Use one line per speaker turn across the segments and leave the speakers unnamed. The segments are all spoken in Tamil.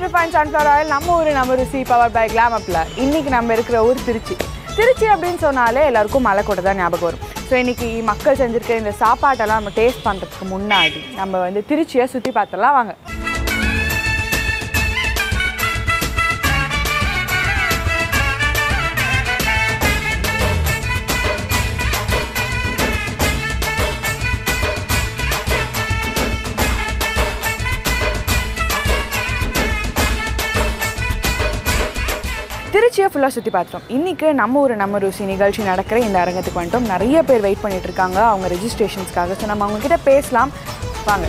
ரிஃபைன் சன்ஃப்ளவர் ஆயில் நம்ம ஊர் நம்ம ருசி பவர் பை கிளாம் அப்பில் இன்னைக்கு நம்ம இருக்கிற ஊர் திருச்சி திருச்சி அப்படின்னு சொன்னாலே எல்லாருக்கும் மலைக்கோட்டை தான் ஞாபகம் வரும் ஸோ இன்னைக்கு மக்கள் செஞ்சிருக்க இந்த சாப்பாட்டெல்லாம் நம்ம டேஸ்ட் பண்ணுறதுக்கு முன்னாடி நம்ம வந்து திருச்சியை சுற்றி பார்த்தலாம் வாங்க திருச்சியை ஃபுல்லாக சுற்றி பார்த்தோம் இன்றைக்கி நம்ம ஊர் நம்ம ருசி நிகழ்ச்சி நடக்கிற இந்த அரங்கத்துக்கு வந்துட்டோம் நிறைய பேர் வெயிட் பண்ணிட்டு இருக்காங்க அவங்க ரெஜிஸ்ட்ரேஷன்ஸ்க்காக ஸோ நம்ம அவங்க கிட்ட பேசலாம் வாங்க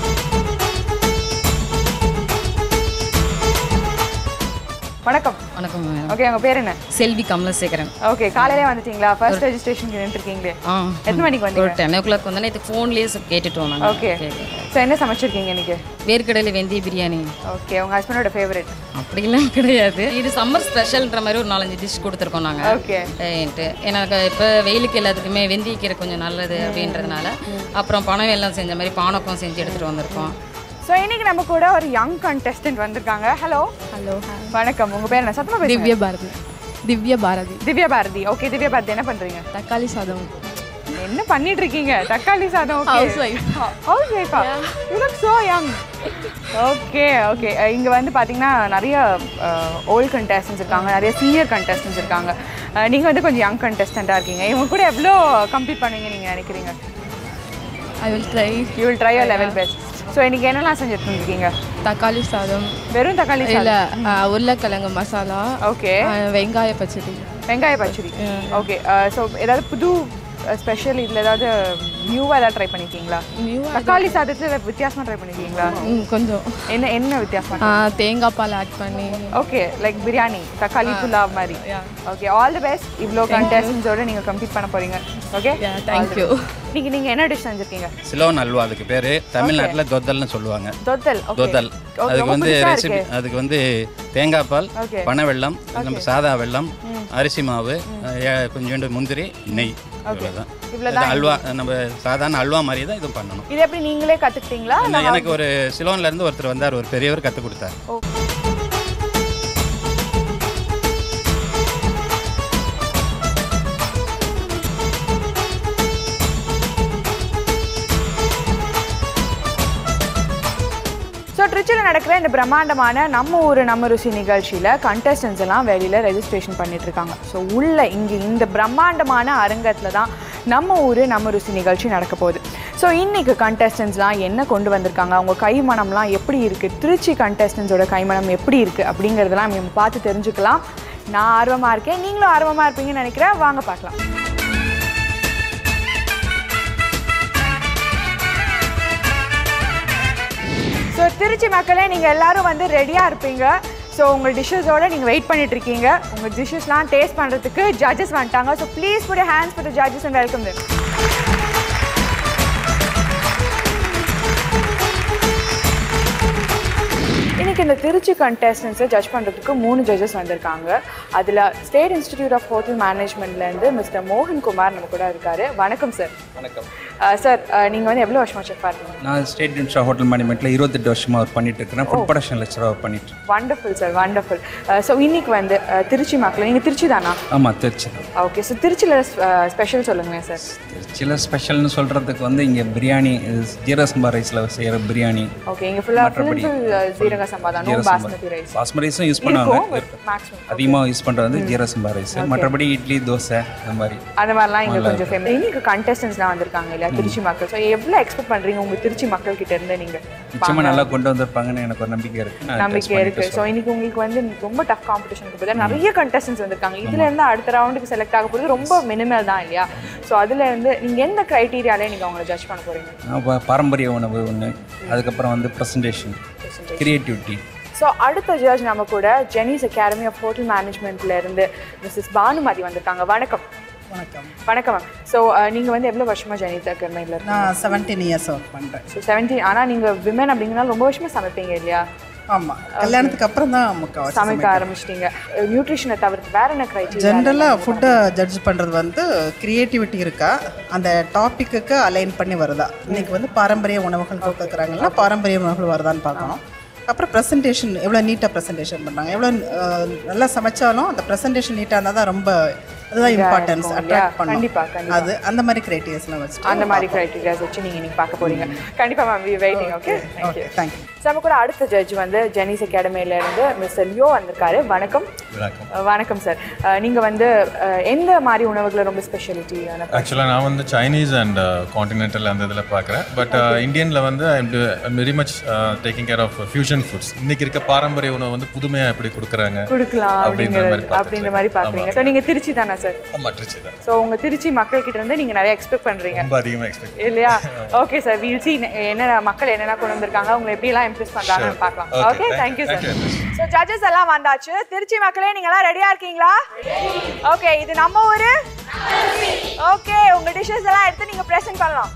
வணக்கம்
வணக்கம் மேம்
ஓகே உங்கள் பேர் என்ன
செல்வி கமலசேகரன்
ஓகே காலையிலே வந்துட்டீங்களா ஃபர்ஸ்ட் ரெஜிஸ்ட்ரேஷனுக்கு நின்றுருக்கீங்களே
ஆ
எத்தனை மணிக்கு
ஒரு
வந்தீங்க
டென் ஓ கிளாக் வந்தோன்னே இது ஃபோன்லேயே கேட்டுட்டோம் நாங்கள்
ஓகே ஸோ என்ன சமைச்சிருக்கீங்க இன்னைக்கு
வேர்க்கடலை வெந்தய பிரியாணி
ஓகே உங்கள் ஹஸ்பண்டோட ஃபேவரட்
அப்படிலாம் கிடையாது இது சம்மர் ஸ்பெஷல்ன்ற மாதிரி ஒரு நாலஞ்சு டிஷ் கொடுத்துருக்கோம் நாங்கள்
ஓகே
எனக்கு இப்போ வெயிலுக்கு எல்லாத்துக்குமே வெந்தயக்கீரை கொஞ்சம் நல்லது அப்படின்றதுனால அப்புறம் பணம் எல்லாம் செஞ்ச மாதிரி பானக்கம் செஞ்சு எடுத்துகிட்டு வந்திருக்கோம்
ஸோ இன்னைக்கு நம்ம கூட ஒரு யங் கண்டெஸ்டன்ட் வந்திருக்காங்க ஹலோ
ஹலோ
வணக்கம் உங்கள் பேர் என்ன சத்தமாக பேசுங்க
திவ்ய பாரதி திவ்ய பாரதி
திவ்யா பாரதி ஓகே திவ்யா பாரதி என்ன பண்றீங்க
தக்காளி சாதம்
என்ன பண்ணிட்டு இருக்கீங்க தக்காளி சாதம்
House wife.
ஹவுஸ் வைஃபா you look so young okay okay இங்க வந்து பாத்தீங்கன்னா நிறைய ஓல்ட் கண்டெஸ்டன்ஸ் இருக்காங்க நிறைய சீனியர் கண்டெஸ்டன்ஸ் இருக்காங்க அஹ், நீங்க வந்து கொஞ்சம் யங் கண்டெஸ்டண்டா இருக்கீங்க இவங்க கூட எவ்வளோ கம்ப்ளீட் பண்ணுவீங்க நீங்க நினைக்கிறீங்க
I will try
you will try your level best so இன்னைக்கு என்னெல்லாம் செஞ்சுட்டு இருக்கீங்க
தக்காளி சாதம்
வெறும் தக்காளி
இல்ல
சாதம்
ஆ, உருளைக்கிழங்கு மசாலா
ஓகே
ஆ, வெங்காய பச்சடி
வெங்காய பச்சடி ஓகே ஸோ ஏதாவது புது ஸ்பெஷல் இதில் ஏதாவது நியூவாக ஏதாவது ட்ரை பண்ணிருக்கீங்களா
நியூ
தக்காளி சாதத்தில் வித்தியாசமாக ட்ரை பண்ணிருக்கீங்களா
ம் கொஞ்சம்
என்ன என்ன வித்தியாசம்
ஆ, தேங்காய் பால் ஆட் பண்ணி
ஓகே லைக் பிரியாணி தக்காளி புலாவ் மாதிரி ஓகே ஆல் தி பெஸ்ட் இவ்வளோ கண்டெஸ்டன்ஸோட நீங்கள் கம்ப்ளீட் பண்ண போறீங்க ஓகே
தேங்க்யூ
இன்னைக்கு நீங்கள் என்ன டிஷ் செஞ்சுருக்கீங்க
சிலோன் அல்வா அதுக்கு பேர் தமிழ்நாட்டில் தொத்தல்னு சொல்லுவாங்க
தொத்தல் ஓகே
தொத்தல் அதுக்கு வந்து ரெசிபி அதுக்கு வந்து தேங்காய் பால்
Okay.
பனை வெல்லம் நம்ம சாதா வெல்லம் அரிசி மாவு அஹ், கொஞ்சோண்டு முந்திரி நெய் இவ்வளோதான்
இவ்வளவுதான்
அல்வா நம்ம சாதாரண அல்வா மாதிரி தான் இதுவும் பண்ணணும்
இது எப்படி நீங்களே கற்றுக்கிட்டீங்களா
நான் எனக்கு ஒரு சிலோன்ல இருந்து ஒருத்தர் வந்தார் ஒரு பெரியவர் கற்றுக் கொடுத்தார்
ஸோ ட்ரிச்சில் நடக்கிற இந்த பிரம்மாண்டமான நம்ம ஊர் நம்ம ருசி நிகழ்ச்சியில் கண்டஸ்டன்ஸ் எல்லாம் வெளியில் ரெஜிஸ்ட்ரேஷன் பண்ணிட்டு இருக்காங்க ஸோ உள்ள இங்கே இந்த பிரம்மாண்டமான அரங்கத்தில் தான் நம்ம ஊர் நம்ம ருசி நிகழ்ச்சி நடக்க போகுது ஸோ இன்னைக்கு கண்டஸ்டன்ஸ்லாம் என்ன கொண்டு வந்திருக்காங்க அவங்க கைமணம்லாம் எப்படி இருக்குது திருச்சி கண்டஸ்டன்ஸோட கைமணம் எப்படி இருக்குது அப்படிங்கிறதெல்லாம் நம்ம பார்த்து தெரிஞ்சுக்கலாம் நான் ஆர்வமாக இருக்கேன் நீங்களும் ஆர்வமாக இருப்பீங்கன்னு நினைக்கிறேன் வாங்க பார்க்கலாம் ஸோ திருச்சி மக்களே நீங்கள் எல்லாரும் வந்து ரெடியாக இருப்பீங்க ஸோ உங்கள் டிஷ்ஷஸோட நீங்கள் வெயிட் பண்ணிட்டு இருக்கீங்க உங்கள் டிஷ்ஷஸ்லாம் டேஸ்ட் பண்ணுறதுக்கு ஜட்ஜஸ் வந்துட்டாங்க so please put hands for the judges and welcome them இன்னைக்கு இந்த திருச்சி கண்டெஸ்டன்ஸை ஜட்ஜ் பண்ணுறதுக்கு மூணு ஜட்ஜஸ் வந்திருக்காங்க அதில் ஸ்டேட் இன்ஸ்டிடியூட் ஆஃப் ஹோட்டல் மேனேஜ்மெண்ட்லேருந்து மிஸ்டர் மோகன் குமார் நம்ம கூட இருக்காரு வணக்கம் சார்
வணக்கம்
சார் நீங்கள் வந்து எவ்வளோ வருஷமாக செஃப் இருக்கீங்க
நான் ஸ்டேட் இன்ஸ்டா ஹோட்டல் மேனேஜ்மெண்ட்டில் இருபத்தெட்டு வருஷமாக ஒர்க் பண்ணிட்டு இருக்கிறேன் ஃபுட் ப்ரொடக்ஷன் லெக்சராக ஒர்க் பண்ணிட்டு இருக்கேன்
வண்டர்ஃபுல் சார் வண்டர்ஃபுல் ஸோ இன்னைக்கு வந்து அஹ், திருச்சி மக்கள் நீங்கள் திருச்சி தானா
ஆமாம் திருச்சி தான்
ஓகே ஸோ திருச்சியில் ஸ்பெஷல் சொல்லுங்களேன் சார்
திருச்சியில் ஸ்பெஷல்னு சொல்கிறதுக்கு வந்து இங்கே பிரியாணி ஜீரசம்பா ரைஸில் செய்கிற பிரியாணி
ஓகே இங்கே ஃபுல்லாக ஃபுல்
மற்றபடி
ஃபுல் ஜீரக சம்பா தான் நோ
ஜீரசம்பா
பாஸ்மதி ரைஸ்
பாஸ்மதி ரைஸும் யூஸ் பண்ணுவாங்க
இருக்கும் மேக்ஸிமம்
அதிகமாக யூஸ் பண்ணுறது வந்து ஜீரசம்பா ரைஸ் மற்றபடி இட்லி தோசை அந்த மாதிரி
அந்த மாதிரிலாம் இங்கே கொஞ்சம் ஃபேமஸ் இன்னைக்கு கண்டெஸ்டன்ஸ்லாம் வந்திருக்காங்க இல்லையா திருச்சி மக்கள் ஸோ எவ்வளோ எக்ஸ்பெக்ட் பண்ணுறீங்க உங்கள் திருச்சி மக்கள் கிட்ட இருந்து நீங்கள்
நிச்சயமாக நல்லா கொண்டு வந்திருப்பாங்கன்னு எனக்கு ஒரு நம்பிக்கை இருக்குது நான்
நம்பிக்கை இருக்கு ஸோ இன்னைக்கு உங்களுக்கு வந்து ரொம்ப டஃப் காம்படிஷனுக்கு போது நிறைய கண்டெஸ்டன்ஸ் வந்திருக்காங்க இதுல இருந்து அடுத்த ரவுண்டுக்கு செலக்ட் ஆக போகிறது ரொம்ப மினிமல் தான் இல்லையா ஸோ அதுல இருந்து நீங்க எந்த கிரைட்டீரியாலே நீங்க அவங்களை ஜட்ஜ் பண்ண போறீங்க
நான் பா- பாரம்பரிய உணவு ஒன்று அதுக்கப்புறம் வந்து ப்ரெசன்டேஷன் கிரியேட்டிவிட்டி
ஸோ அடுத்த ஜட்ஜ் நம்ம கூட ஜெனிஸ் அகாடமி ஆஃப் ஹோட்டல் மேனேஜ்மெண்ட்ல இருந்து மிஸ்ஸஸ் பானுமதி வந்திருக்காங்க வணக்கம்
வணக்கம்
வணக்கம் மேம் ஸோ நீங்க வந்து எவ்வளவு வருஷமா ஜெனிஸ் அகாடமியில் இருக்கீங்க
நான் செவன்டீன் இயர்ஸ் ஒர்க் பண்ணுறேன்
ஸோ செவன்டீன் ஆனா நீங்க விமன் அப்படிங்கனால ரொம்ப வருஷமா சமைப்பீங்க இல்லையா
ஆமாம் கல்யாணத்துக்கு அப்புறம் தான் முக்கால்வாசி
சமைக்க ஆரம்பிச்சிட்டீங்க நியூட்ரிஷனை தவிர்த்து வேற என்ன கிரைட்டீரியா
ஜென்ரலாக ஃபுட்டை ஜட்ஜ் பண்ணுறது வந்து க்ரியேட்டிவிட்டி இருக்கா அந்த டாப்பிக்குக்கு அலைன் பண்ணி வருதா இன்னைக்கு வந்து பாரம்பரிய உணவுகள் கொடுக்குறாங்கன்னா பாரம்பரிய உணவுகள் வருதான்னு பார்க்கணும் அப்புறம் ப்ரெசன்டேஷன் எவ்வளோ நீட்டாக ப்ரெசன்டேஷன் பண்ணுறாங்க எவ்வளோ அஹ், நல்லா சமைச்சாலும் அந்த ப்ரெசன்டேஷன் நீட்டாக இருந்தால் தான் ரொம்ப அதுதான் இம்பார்ட்டன்ஸ்
இருக்கும் இல்லையா?
அட்ராக்ட் பண்ணும்
கண்டிப்பா, கண்டிப்பா.
அது அந்த மாதிரி கிரைட்டீரியாஸ்லாம் வச்சுட்டு
அந்த மாதிரி க்ரைட்டீரியாஸ் வச்சு நீங்கள் இன்னைக்கு பார்க்க போறீங்க கண்டிப்பாக ma'am we waiting okay
okay thank you
நம்ம கூட அடுத்த ஜட்ஜ் வந்து ஜெனிஸ் அகாடமியில இருந்து மிஸ்டர் லியோ வந்திருக்காரு வணக்கம் அஹ், வணக்கம் சார் நீங்கள் வந்து அஹ், எந்த மாதிரி உணவுகளை ரொம்ப ஸ்பெஷாலிட்டி
ஆக்சுவலாக நான் வந்து சைனீஸ் அண்ட் காண்டினென்டல் அந்த இதில் பார்க்குறேன் பட் இந்தியனில் வந்து I'm very much taking care of fusion foods இன்னைக்கு இருக்க பாரம்பரிய உணவு வந்து புதுமையாக எப்படி கொடுக்குறாங்க
கொடுக்கலாம்
அப்படின்ற
அப்படிங்கிற
மாதிரி
அப்படின்ற மாதிரி பார்க்குறீங்க ஸோ நீங்கள் திருச்சி தானே சார்
ஆமாம் ட்ரிச்சி தான்
ஸோ உங்கள் திருச்சி மக்கள் கிட்ட இருந்து நீங்கள் நிறைய எக்ஸ்பெக்ட் பண்ணுறீங்க
ரொம்ப அதிகமாக எக்ஸ்பெக்ட்
இல்லையா ஓகே சார் வீல் சி என்னென்ன மக்கள் என்னென்ன கொண்டு வந்திருக்காங்க உங்களை எப்படிலாம் இம்ப்ரெஸ் பண்ணுறாங்கன்னு பார்க்கலாம்
Okay,
okay
thank-
thank you sir
thank you.
So judges எல்லாம் வந்தாச்சு திருச்சி மக்களே நீங்களாம் ரெடியாக இருக்கீங்களா ஓகே இது நம்ம ஊரு ஓகே உங்க டிஷ்ஷஸ் எல்லாம் எடுத்து நீங்க ப்ரெசென்ட் பண்ணலாம்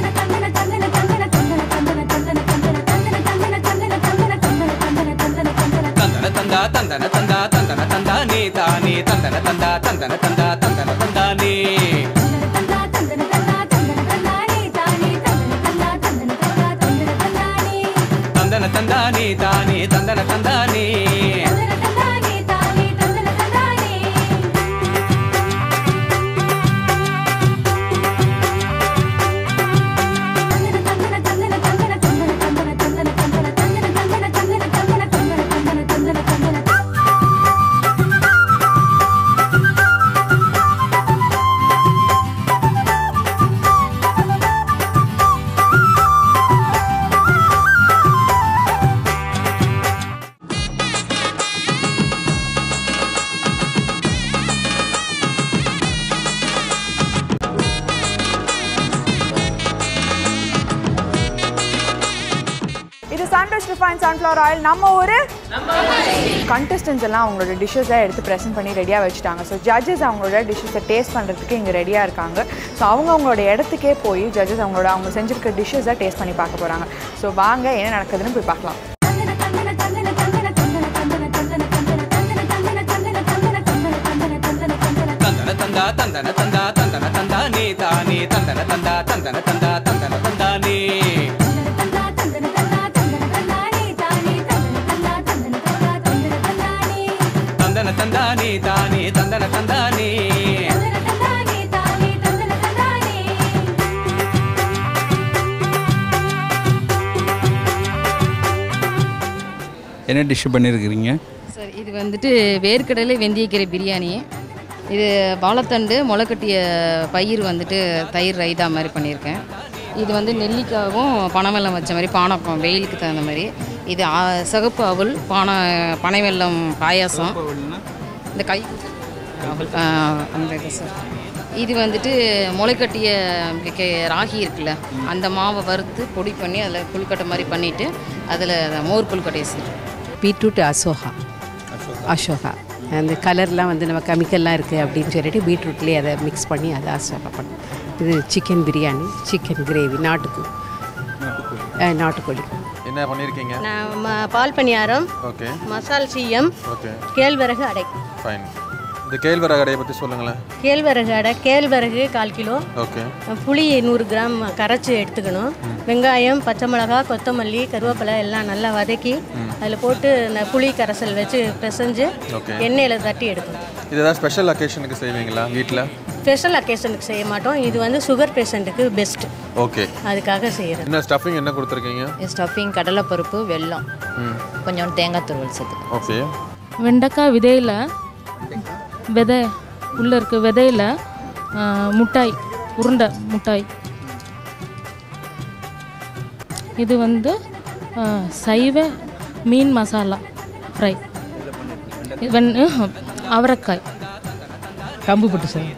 தந்தன தந்தா தந்தன தந்தா தந்தன தந்தா நீ தானே தந்தன தந்தா தந்தன தந்தா தந்தன தந்தா நீ தந்தன தந்தா நீ தானே தந்தன தந்தா நீ
இது சன்ரைஸ் ரிஃபைன் சன்ஃப்ளவர் ஆயில் நம்ம ஊரு கண்டஸ்டன்ஸ் எல்லாம் அவங்களோட டிஷ்ஷஸை எடுத்து ப்ரெசென்ட் பண்ணி ரெடியாக வச்சுட்டாங்க ஸோ ஜட்ஜஸ் அவங்களோட டிஷ்ஷஸை டேஸ்ட் பண்ணுறதுக்கு இங்கே ரெடியாக இருக்காங்க ஸோ அவங்க அவங்களோட இடத்துக்கே போய் ஜட்ஜஸ் அவங்களோட அவங்க செஞ்சிருக்க டிஷ்ஷஸை டேஸ்ட் பண்ணி பார்க்க போகிறாங்க ஸோ வாங்க என்ன நடக்குதுன்னு போய் பார்க்கலாம்
தந்தன தந்தா தந்தன தந்தா தந்தன தந்தா நீ தானே தந்தன தந்தா தந்தன தந்தா தந்தன தந்தா நீ தந்தன தந்தா நீ தானே தந்தன தந்தா நீ
என்ன டிஷ் பண்ணியிருக்கிறீங்க
சார் இது வந்துட்டு வேர்க்கடலை வெந்தயக்கீரை பிரியாணி இது வாழைத்தண்டு முளைக்கட்டிய பயிர் வந்துட்டு தயிர் ரைதா மாதிரி பண்ணியிருக்கேன் இது வந்து நெல்லிக்காவும் பனைவெல்லம் வச்ச மாதிரி பானக்கம் வெயிலுக்கு தகுந்த மாதிரி இது ஆ- சிகப்பு அவல் பானை பனைவெல்லம் பாயாசம் இந்த கை அவல் ஆ, அந்த இது சார் இது வந்துட்டு முளைக்கட்டிய கே- ராகி இருக்குல்ல அந்த மாவை வறுத்து பொடி பண்ணி அதில் புல்கட்டை மாதிரி பண்ணிவிட்டு அதில் மோர் புல்கட்டையை சார்
பீட்ரூட் அசோகா அசோகா அந்த கலர்லாம் வந்து நம்ம கெமிக்கல்லாம் இருக்குது அப்படின்னு சொல்லிட்டு பீட்ரூட்லேயே அதை மிக்ஸ் பண்ணி அதை அசோகா பண்ணோம் இது சிக்கன் பிரியாணி சிக்கன் கிரேவி நாட்டுக்கு அஹ், நாட்டுக்கோழி
என்ன பண்ணியிருக்கீங்க
நான் ம- பால் பணியாரம்
ஓகே
மசால் சீயம்
ஓகே
கேழ்வரகு அடை
ஃபைன் இந்த கேழ்வரகு அடையை பற்றி சொல்லுங்களேன்
கேழ்வரகு அடை கேழ்வரகு கால் கிலோ
ஓகே
புளி நூறு கிராம் கரைச்சி எடுத்துக்கணும் வெங்காயம் பச்சை மிளகா கொத்தமல்லி கருவேப்பிலை எல்லாம் நல்லா வதக்கி அதில் போட்டு இந்த புளி கரைசல் வச்சு பிசைஞ்சு
ஓகே
எண்ணெயில் தட்டி எடுக்கணும்
இது ஏதாவது ஸ்பெஷல் அக்கேஷனுக்கு செய்வீங்களா வீட்டில்
ஸ்பெஷல் அக்கேஷனுக்கு செய்ய மாட்டோம் இது வந்து சுகர் பேஷண்ட்டுக்கு பெஸ்ட்
ஓகே
அதுக்காக செய்கிறது
என்ன ஸ்டஃபிங் என்ன கொடுத்துருக்கீங்க
ஸ்டஃபிங் கடலைப்பருப்பு வெல்லம் கொஞ்சம் தேங்காய் துருவல் சேர்த்து
ஓகே
வெண்டைக்காய் விதையில் விதை உள்ளே இருக்க விதையில் முட்டாய் உருண்டை முட்டாய் இது வந்து ஆ, சைவ மீன் மசாலா ஃப்ரை வெண் அவரைக்காய்
கம்பு புட்டு சார்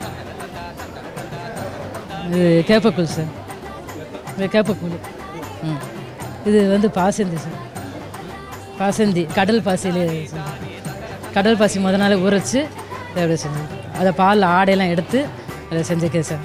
இது கேப்பக்கூழ் சார் இது கேப்பக்கூழ் ம் இது வந்து பாசந்தி சார் பாசந்தி கடல் பாசியிலே சார் கடல் பாசி முத நாள் ஊற வச்சு இதை அப்படியே செஞ்சு அதை பால் ஆடையெல்லாம் எடுத்து அதை செஞ்சுக்கேன் சார்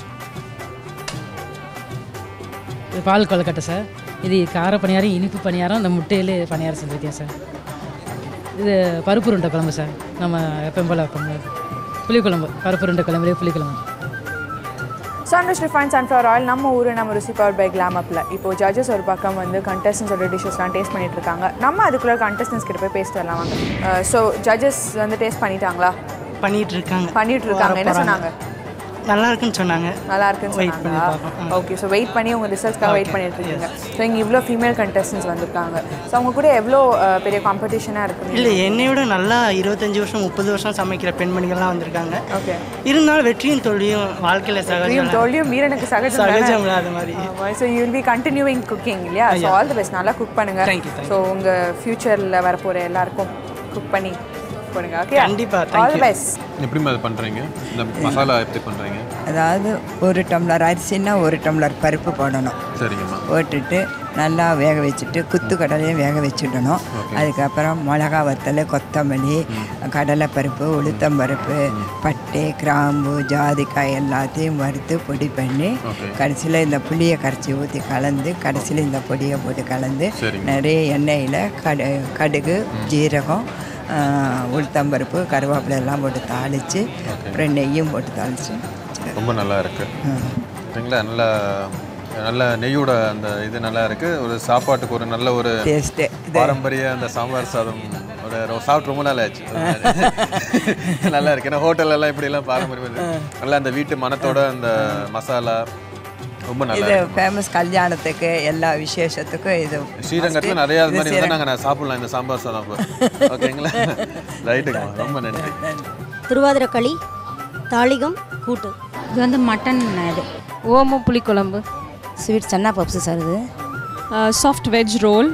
இது பால் கொழுக்கட்டை சார் இது கார பணியாரம் இனிப்பு பணியாரம் இந்த முட்டையிலே பணியாரம் செஞ்சுருக்கேன் சார் இது பருப்பு உருண்டை குழம்பு சார் நம்ம எப்பவும் போல் வைப்போம் புளிக்குழம்பு பருப்பு உருண்டை குழம்புலேயே புளிக்குழம்பு
சன்ரிச் ரிஃபைன் சன்ஃப்ளவர் ஆயில் நம்ம ஊர் நம்ம ருசி பவர் பை கிளாமப்பில் இப்போ ஜட்ஜஸ் ஒரு பக்கம் வந்து கண்டஸ்டன்ஸோட டிஷ்ஷஸ்லாம் டேஸ்ட் பண்ணிட்டு இருக்காங்க நம்ம அதுக்குள்ளே கண்டஸ்டன்ஸ் கிட்ட போய் பேசிட்டு வரலாம் வாங்க ஸோ ஜட்ஜஸ் வந்து டேஸ்ட் பண்ணிட்டாங்களா
பண்ணிட்டு இருக்காங்க
பண்ணிட்டு இருக்காங்க என்ன
வர
சொன்னாங்க
நல்லா இருக்குன்னு சொன்னாங்க
நல்லா இருக்குன்னு
Wait பண்ணி
சொன்னாங்க
பார்ப்போம்.
ஓகே ஸோ வெயிட் பண்ணி உங்கள் ரிசல்ட்ஸ்க்காக வெயிட் பண்ணிட்டு இருக்கீங்க ஸோ இங்கே இவ்வளோ ஃபீமேல் கண்டஸ்டன்ஸ் வந்திருக்காங்க ஸோ அவங்க கூட எவ்வளோ அஹ், பெரிய காம்படிஷனாக இருக்கு
இல்லை என்னை விட நல்லா இருபத்தஞ்சி வருஷம் முப்பது வருஷம் சமைக்கிற பெண்மணிகள்லாம் வந்திருக்காங்க
ஓகே
இருந்தாலும் வெற்றியும் தோல்வியும் வாழ்க்கையில்
வெற்றியும்
சகஜம்
தோல்வியும் வீரனுக்கு சகஜம்
சகஜம் அது மாதிரி
so you will be continuing cooking இல்லையா so
Yeah.
All the best நல்லா குக் பண்ணுங்க
Thank you, thank
ஸோ உங்கள் ஃப்யூச்சரில் வரப்போகிற எல்லாருக்கும் குக் பண்ணி போடுங்க ஓகே
கண்டிப்பா, thank
all the
you.
Best
எப்படி அது பண்ணுறீங்க இந்த மசாலா எப்படி பண்ணுறீங்க
அதாவது ஒரு டம்ளர் அரிசின்னா ஒரு டம்ளர் பருப்பு போடணும்
சரிங்கம்மா
போட்டுட்டு நல்லா வேக வச்சுட்டு குத்து கடலையும் வேக வச்சுடணும் அதுக்கப்புறம் மிளகா வத்தல் கொத்தமல்லி கடலைப்பருப்பு உளுத்தம்பருப்பு பட்டை கிராம்பு ஜாதிக்காய் எல்லாத்தையும் வறுத்து பொடி பண்ணி கடைசியில் இந்த புளியை கரைச்சி ஊற்றி கலந்து கடைசியில் இந்த பொடியை போட்டு கலந்து
சரிங்க.
நிறைய எண்ணெயில் கடு கடுகு ஜீரகம் ஆ, உளுத்தம்பருப்பு கருவேப்பிலை எல்லாம் போட்டு தாளித்து அப்புறம் நெய்யும் போட்டு தாளித்து
ரொம்ப நல்லா இருக்கு சரிங்களா நல்லா நல்ல நெய்யோட அந்த இது நல்லா இருக்கு ஒரு சாப்பாட்டுக்கு ஒரு நல்ல ஒரு
Taste.
பாரம்பரிய அந்த சாம்பார் சாதம் ஒரு ரொ- சாப்பிட்டு ரொம்ப நாள் ஆச்சு நல்லா இருக்கு ஏன்னா ஹோட்டல் எல்லாம் இப்படி எல்லாம் பாரம்பரியம் இது. நல்லா அந்த வீட்டு மனத்தோட அந்த மசாலா ரொம்ப நல்லா
இது
இருக்கு
ஃபேமஸ் கல்யாணத்துக்கு எல்லா விசேஷத்துக்கும் இது
ஸ்ரீரங்கத்தில்
must.
நிறைய அது
இது
மாதிரி இருந்தால்
சிறந்த-
நாங்கள் நான் சாப்பிடலாம் இந்த சாம்பார் சாதம் அப்போ ஓகேங்களா ரைட்டுங்கம்மா ரொம்ப நன்றி
திருவாதிரக்களி தாளிகம் கூட்டு
இது வந்து மட்டன் இது ஓமம் புளிக்குழம்பு ஸ்வீட் சன்னா பப்ஸு சார் இது
சாஃப்ட் வெஜ் ரோல்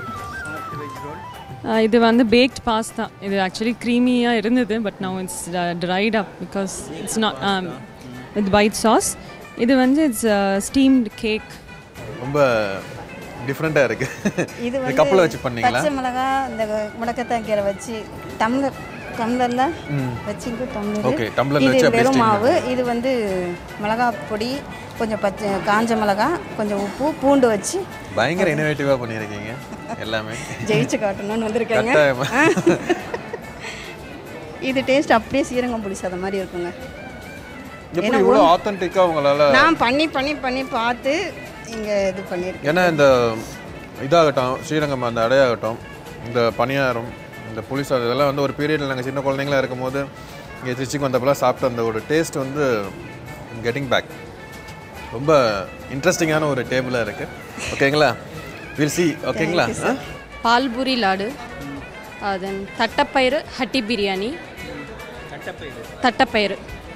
இது வந்து பேக்ட் பாஸ்தா இது ஆக்சுவலி க்ரீமியாக இருந்தது but now it's dried up because it's not with white sauce இது வந்து இட்ஸ் ஸ்டீம்டு கேக்
ரொம்ப டிஃப்ரெண்ட்டாக இருக்கு
இது
இது
வந்து
கப்பலை வச்சு பண்ணீங்களா
பச்சை மிளகா இந்த முடக்கத்தான் கீரை வச்சு டம்ளர் டம்ளரில்
ம்.
வச்சுட்டு டம்ளர்
Okay, tumblerல வச்சு
இது
அப்படியே
வெறும்
steam
மாவு இது வந்து மிளகா பொடி கொஞ்சம் பச்சை காஞ்ச மிளகா கொஞ்சம் உப்பு பூண்டு வச்சு
பயங்கர இனோவேட்டிவாக பண்ணியிருக்கீங்க எல்லாமே
ஜெயிச்சு காட்டணும்னு வந்திருக்காங்க
கட்டாயமா.
இது டேஸ்ட் அப்படியே சீரகம் புளி சாதம் மாதிரி இருக்குங்க
எப்படி
ஏன்னா
இவ்வளோ
ஒரு-
ஆத்தென்டிக்காக உங்களால்
நான் பண்ணி பண்ணி பண்ணி பார்த்து இங்கே இது பண்ணியிருக்கேன்
ஏன்னா இந்த இதாகட்டும் ஸ்ரீரங்கம் அந்த அடையாகட்டும் இந்த பணியாரம் இந்த புளிசாதம் இதெல்லாம் வந்து ஒரு பீரியடில் நாங்கள் சின்ன குழந்தைங்களா இருக்கும்போது இங்கே திருச்சிக்கு வந்தப்பெல்லாம் சாப்பிட்ட அந்த ஒரு டேஸ்ட் வந்து கெட்டிங் பேக் ரொம்ப இன்ட்ரெஸ்டிங்கான ஒரு டேபிளாக இருக்குது ஓகேங்களா வில் சி ஓகேங்களா ஆ
பால்பூரி லாடு தென் தட்டப்பயிறு ஹட்டி பிரியாணி தட்டப்பயிறு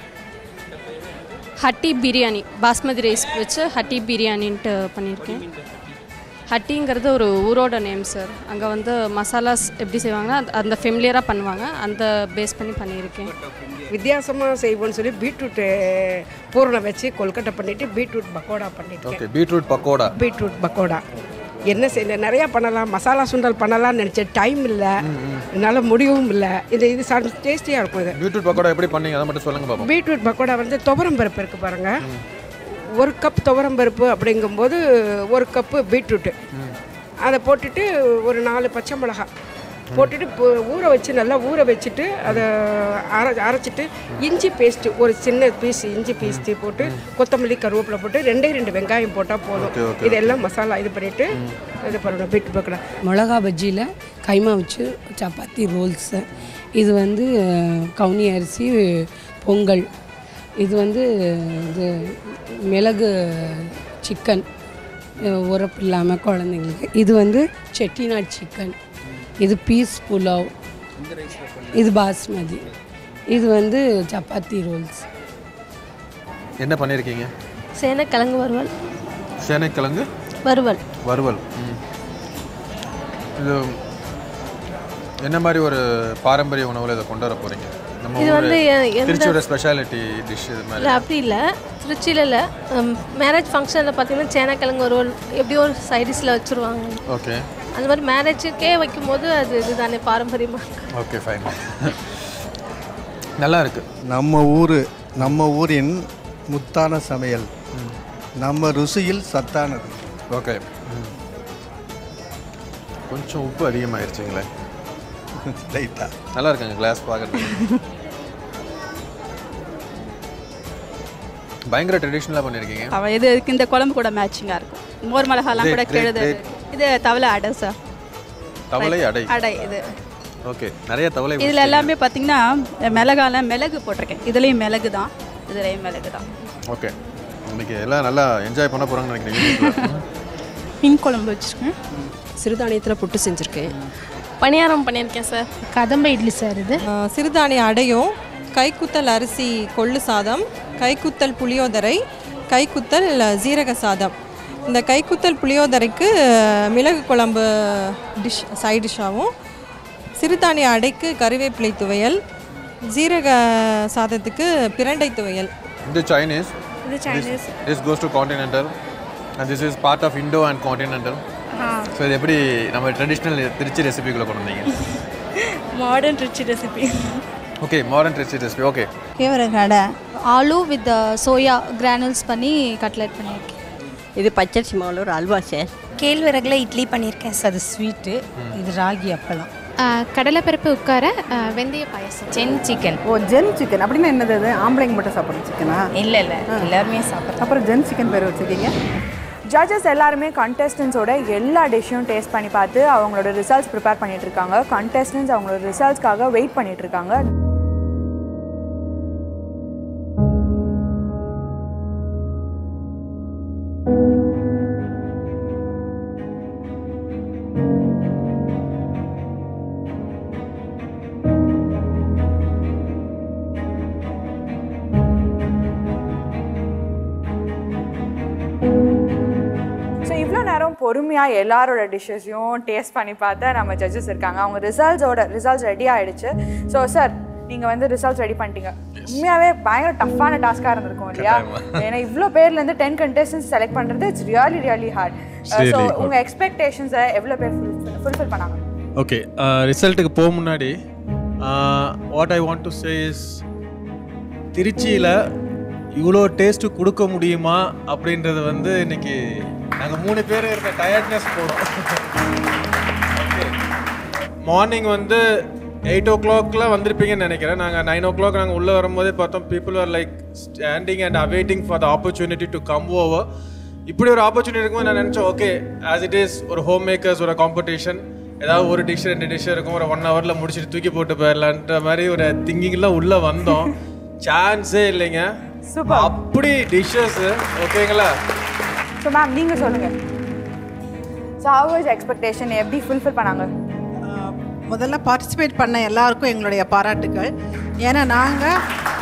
ஹட்டி பிரியாணி பாஸ்மதி ரைஸ் வச்சு ஹட்டி பிரியாணின்ட்டு பண்ணியிருக்கேன் ஹட்டிங்கிறது ஒரு ஊரோட நேம் சார் அங்கே வந்து மசாலாஸ் எப்படி செய்வாங்கன்னா அந்த- அந்த ஃபெமிலியராக பண்ணுவாங்க அந்த பேஸ் பண்ணி பண்ணியிருக்கேன்
வித்தியாசமாக செய்வோம்னு சொல்லி பீட்ரூட் பூரணம் வச்சு கொல்கட்டை பண்ணிட்டு பீட்ரூட் பக்கோடா பண்ணிட்டு
okay beetroot pakoda
beetroot pakoda என்ன செய்ய நிறையா பண்ணலாம் மசாலா சுண்டல் பண்ணலாம்னு நினச்சேன் டைம் இல்லை என்னால் முடியவும் இல்லை இந்த இது டேஸ்டியாக இருக்கும் இது
பீட்ரூட் பக்கோடா எப்படி பண்ணீங்க அதை மட்டும் சொல்லுங்க பாப்போம்
பீட்ரூட் பக்கோடா வந்து துவரம் பருப்பு இருக்குது பாருங்கள் ஒரு கப் துவரம் பருப்பு அப்படிங்கும்போது ஒரு கப்பு பீட்ரூட்டு அதை போட்டுட்டு ஒரு நாலு பச்சை மிளகாய் போட்டுட்டு பு- ஊற வச்சு நல்லா ஊற வச்சுட்டு அதை அரை அரைச்சிட்டு இஞ்சி பேஸ்ட்டு ஒரு சின்ன பீஸ் இஞ்சி பீஸ் போட்டு கொத்தமல்லி கருவேப்பிலை போட்டு ரெண்டே ரெண்டு வெங்காயம் போட்டால் போதும்
Okay, okay,
இதெல்லாம் மசாலா இது பண்ணிவிட்டு இது பண்ணணும் பீட்ரூட் பக்கோடா
மிளகா பஜ்ஜியில் கைமா வச்சு சப்பாத்தி ரோல்ஸு இது வந்து அஹ், கவுனி அரிசி பொங்கல் இது வந்து இது மிளகு சிக்கன் உரப்பு இல்லாமல் குழந்தைங்களுக்கு இது வந்து செட்டிநாட் சிக்கன் இது பீஸ் புலாவ் இது பாஸ்மதி இது வந்து சப்பாத்தி ரோல்ஸ்
என்ன பண்ணியிருக்கீங்க
சேனக்கிழங்கு வறுவல்
சேனைக்கிழங்கு
வறுவல்
வறுவல் ம். இது என்ன மாதிரி ஒரு பாரம்பரிய உணவில் இதை கொண்டு வர போறீங்க நம்ம
இது
ஊரு
வந்து எ- எந்த-
திருச்சியோட ஸ்பெஷாலிட்டி டிஷ் இது
இல்லை
மாதிரி
அப்படி இல்லை திருச்சியில் இல்லை மேரேஜ் ஃபங்க்ஷனில் பார்த்தீங்கன்னா சேனக்கிழங்கு வறுவல் எப்படியோ ஒரு சைடிஷில் வச்சுருவாங்க
ஓகே
அந்த மாதிரி மேரேஜுக்கே வைக்கும்போது அது இதுதானே பாரம்பரியமாக
ஓகே ஃபைன் நல்லா இருக்கு
நம்ம ஊர் நம்ம ஊரின் முத்தான சமையல் நம்ம ருசியில் சத்தானது
ஓகே கொஞ்சம் உப்பு அதிகமாயிருச்சுங்களே
லைட்டா
நல்லா இருக்குங்க கிளாஸ் பார்க்குறதுக்கு பயங்கர ட்ரெடிஷ்னலாக பண்ணியிருக்கீங்க
அவ இது இதுக்கு இந்த குழம்பு கூட மேட்சிங்காக இருக்கும் மோர் மிளகாலாம் கூட
Great, great,
கெழுது
great.
இது தவளை அடை சார்
தவளை அடை
அடை இது
ஓகே நிறைய தவளை
இதில் எல்லாமே பார்த்தீங்கன்னா மிளகால மிளகு போட்டிருக்கேன் இதுலேயும் மிளகு தான் இதுலேயும் மிளகு தான்
ஓகே இன்னைக்கு எல்லாம் நல்லா என்ஜாய் பண்ண போகிறாங்கன்னு நினைக்கிறேன்
மீன் குழம்பு வச்சுருக்கேன்
சிறுதானியத்தில் புட்டு செஞ்சுருக்கேன்
பணியாரம் பண்ணியிருக்கேன் சார்
கதம்ப இட்லி சார் இது
சிறுதானிய அடையும் கைக்குத்தல் அரிசி கொள்ளு சாதம் கைக்குத்தல் புளியோதரை கைக்குத்தல் ஜீரக சாதம் இந்த கைக்குத்தல் புளியோதரைக்கு அஹ், மிளகு குழம்பு டிஷ் சைட் டிஷ்ஷாகவும் சிறுதானிய அடைக்கு கறிவேப்பிலை துவையல் ஜீரக சாதத்துக்கு பிரண்டை துவையல்
இது சைனீஸ்
இது Chinese.
This goes to continental and this is part of indo and continental so இது எப்படி நம்ம ட்ரெடிஷ்னல் திருச்சி ரெசிபிக்குள்ளே கொண்டு வந்தீங்க
modern rich recipe
okay modern Trichy recipe okay
கேவரகு அடை ஆலு வித் சோயா கிரானுல்ஸ் பண்ணி கட்லெட் பண்ணியிருக்கேன்
இது பச்சரிசி மாவில் ஒரு அல்வா சார்
கேழ்வரகுல இட்லி பண்ணியிருக்கேன்
அது ஸ்வீட்டு இது ராகி அப்பளம்
கடலைப்பருப்பு உட்கார வெந்தய பாயசம்
ஜென் சிக்கன்
ஓ ஜென் சிக்கன் அப்படின்னா என்னது அது ஆம்பளைங்க மட்டும் சாப்பிட்ற சிக்கனா
இல்லை இல்லை எல்லாருமே சாப்பிட்றோம்
அப்புறம் ஜென் சிக்கன் பேர் வச்சுருக்கீங்க
ஜட்ஜஸ் எல்லாருமே கண்டெஸ்டன்ஸோட எல்லா டிஷ்ஷும் டேஸ்ட் பண்ணி பார்த்து அவங்களோட ரிசல்ட்ஸ் ப்ரிப்பேர் பண்ணிட்டு இருக்காங்க கண்டெஸ்டன்ஸ் அவங்களோட ரிசல்ட்ஸ்க்காக வெயிட் பண்ணிட்டு இருக்காங்க ஸோ இவ்வளோ நேரம் பொறுமையாக எல்லாரோட டிஷ்ஷஸையும் டேஸ்ட் பண்ணி பார்த்தா நம்ம ஜட்ஜஸ் இருக்காங்க அவங்க ரிசல்ட்ஸோட ரிசல்ட்ஸ் ரெடி ஆயிடுச்சு ஸோ சார் நீங்கள் வந்து ரிசல்ட்ஸ் ரெடி பண்ணிட்டீங்க உண்மையாகவே பயங்கர டஃப்பான டாஸ்க்காக இருந்திருக்கும் இல்லையா ஏன்னா இவ்வளோ பேர்லேருந்து டென் கண்டெஸ்டன்ஸ் செலக்ட் பண்ணுறது it's really really hard so
Really hard.
உங்கள் எக்ஸ்பெக்டேஷன்ஸை எவ்வளோ பேர் ஃபுல்ஃபில் பண்ணாங்க
ஓகே ரிசல்ட்டுக்கு போக முன்னாடி what I want to say is திருச்சியில் இவ்வளோ டேஸ்ட்டு கொடுக்க முடியுமா அப்படின்றது வந்து இன்னைக்கு நாங்கள் மூணு பேர் இருக்க டயர்ட்னஸ் போடும் மார்னிங் வந்து எயிட் ஓ கிளாக்ல வந்திருப்பீங்கன்னு நினைக்கிறேன் நாங்கள் நைன் ஓ கிளாக் நாங்கள் உள்ளே வரும்போதே பார்த்தோம் people are like standing and awaiting for the opportunity to come over இப்படி ஒரு ஆப்பர்ச்சுனிட்டி இருக்கும்போது நான் நினச்சேன் ஓகே ஆஸ் இட் இஸ் ஒரு ஹோம் மேக்கர்ஸ் ஒரு காம்படிஷன் ஏதாவது ஒரு டிஷ் ரெண்டு டிஷ் இருக்கும் ஒரு ஒன் ஹவரில் முடிச்சுட்டு தூக்கி போட்டு போயிடலான்ற மாதிரி ஒரு திங்கிங்லாம் உள்ளே வந்தோம் சான்ஸே இல்லைங்க அப்படி டிஷ்ஷஸ் ஓகேங்களா
ஸோ மேம் நீங்கள் சொல்லுங்கள் ஸோ ஹவ் இஸ் எக்ஸ்பெக்டேஷன் எப்படி ஃபுல்ஃபில் பண்ணாங்க
முதல்ல பார்ட்டிசிபேட் பண்ண எல்லாருக்கும் எங்களுடைய பாராட்டுக்கள் ஏன்னா நாங்கள்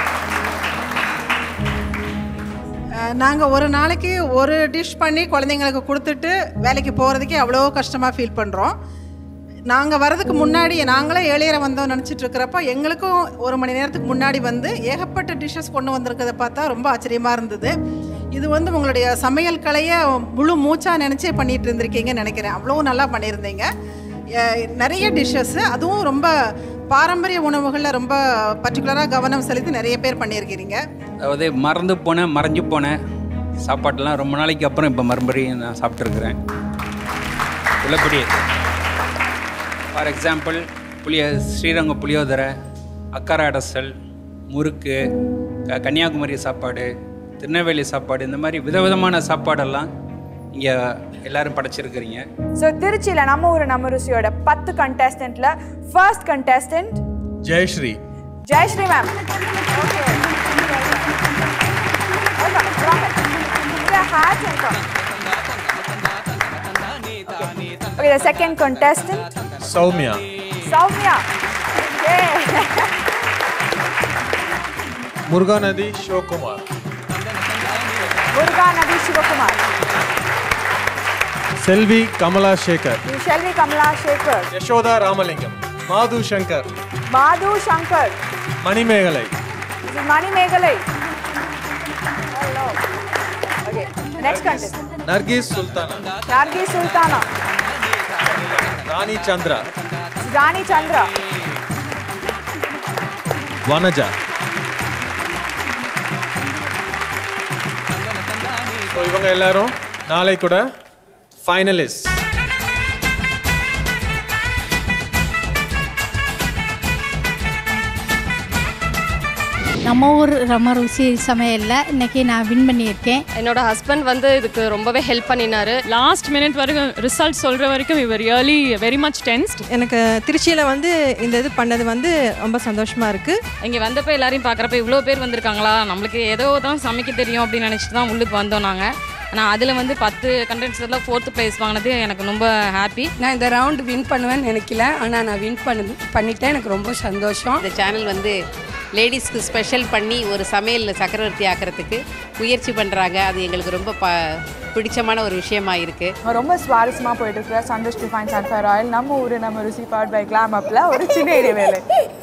நாங்கள் ஒரு நாளைக்கு ஒரு டிஷ் பண்ணி குழந்தைங்களுக்கு கொடுத்துட்டு வேலைக்கு போகிறதுக்கே அவ்வளோ கஷ்டமாக ஃபீல் பண்ணுறோம் நாங்கள் வரதுக்கு முன்னாடி நாங்களே ஏழையரை வந்தோம் நினச்சிட்டு இருக்கிறப்ப எங்களுக்கும் ஒரு மணி நேரத்துக்கு முன்னாடி வந்து ஏகப்பட்ட டிஷ்ஷஸ் கொண்டு வந்திருக்கிறத பார்த்தா ரொம்ப ஆச்சரியமாக இருந்தது இது வந்து உங்களுடைய சமையல் கலையை முழு மூச்சாக நினச்சே பண்ணிட்டு இருந்திருக்கீங்கன்னு நினைக்கிறேன் அவ்வளோ நல்லா பண்ணியிருந்தீங்க அஹ் நிறைய டிஷ்ஷஸ்ஸு அதுவும் ரொம்ப பாரம்பரிய உணவுகளில் ரொம்ப பர்டிகுலராக கவனம் செலுத்தி நிறைய பேர் பண்ணியிருக்கிறீங்க
அதாவது மறந்து போன மறைஞ்சு போன சாப்பாட்டெல்லாம் ரொம்ப நாளைக்கு அப்புறம் இப்போ மறுபடியும் நான் சாப்பிட்ருக்குறேன் உள்ளபடி ஃபார் எக்ஸாம்பிள் புளிய ஸ்ரீரங்கம் புளியோதரை அக்கரை அடசல் முறுக்கு க- கன்னியாகுமரி சாப்பாடு திருநெல்வேலி சாப்பாடு இந்த மாதிரி விதவிதமான சாப்பாடெல்லாம் இங்கே எல்லாரும் படைச்சிருக்கிறீங்க
ஸோ திருச்சியில் நம்ம ஊர் நம்ம ருசியோட பத்து கண்டெஸ்டன்ட்ல first contestant
Jayashree
Jayashree ma'am Okay, the second contestant,
Soumya
Soumya. Yay.
Muruganadhi Shokumar
Murga Nadi Shivakumar.
Selvi Kamala Sekar
Shelvi Kamala Shekhar.
Yashoda Ramalingam Madhu Shankar
Madhu Shankar.
Manimegalai
This is Mani Meghalai. Hello. Okay, the next contestant.
Nargis Sultana
Nargi Sultana.
Rani Chandra
Rani Chandra.
Vanaja so இவங்க எல்லாரும் நாளை கூட ஃபைனலிஸ்ட்
நம்ம ஊர் ரொம்ப ருசி சமையலில் இன்னைக்கு நான் வின் பண்ணியிருக்கேன்
என்னோட ஹஸ்பண்ட் வந்து இதுக்கு ரொம்பவே ஹெல்ப் பண்ணினாரு
லாஸ்ட் மினிட் வரைக்கும் ரிசல்ட் சொல்கிற வரைக்கும் இவர் ரியலி வெரி மச் டென்ஸ்ட்
எனக்கு திருச்சியில் வந்து இந்த இது பண்ணது வந்து ரொம்ப சந்தோஷமாக இருக்குது
இங்கே வந்தப்போ எல்லாரையும் பார்க்குறப்ப இவ்வளோ பேர் வந்திருக்காங்களா நம்மளுக்கு ஏதோ தான் சமைக்க தெரியும் அப்படின்னு நினச்சிட்டு தான் உள்ளுக்கு வந்தோம் நாங்கள் ஆனால் அதில் வந்து பத்து கண்டென்ட்ஸில் ஃபோர்த்து ப்ளேஸ் வாங்கினது எனக்கு ரொம்ப ஹாப்பி
நான் இந்த ரவுண்டு வின் பண்ணுவேன்னு நினைக்கல ஆனால் நான் வின் பண்ணது பண்ணிட்டேன் எனக்கு ரொம்ப சந்தோஷம்
இந்த சேனல் வந்து லேடிஸ்க்கு ஸ்பெஷல் பண்ணி ஒரு சமையலில் சக்கரவர்த்தி ஆக்கிறதுக்கு முயற்சி பண்ணுறாங்க அது எங்களுக்கு ரொம்ப ப பிடிச்சமான ஒரு விஷயமா இருக்குது
ரொம்ப சுவாரஸ்யமாக போயிட்டு இருக்கிற சந்தோஷ் டிஃபைன் சன்ஃபயர் ஆயில் நம்ம ஊர் நம்ம ருசி பவர்ட் பை கிளாம் அப்பில் ஒரு சின்ன இடைவேளை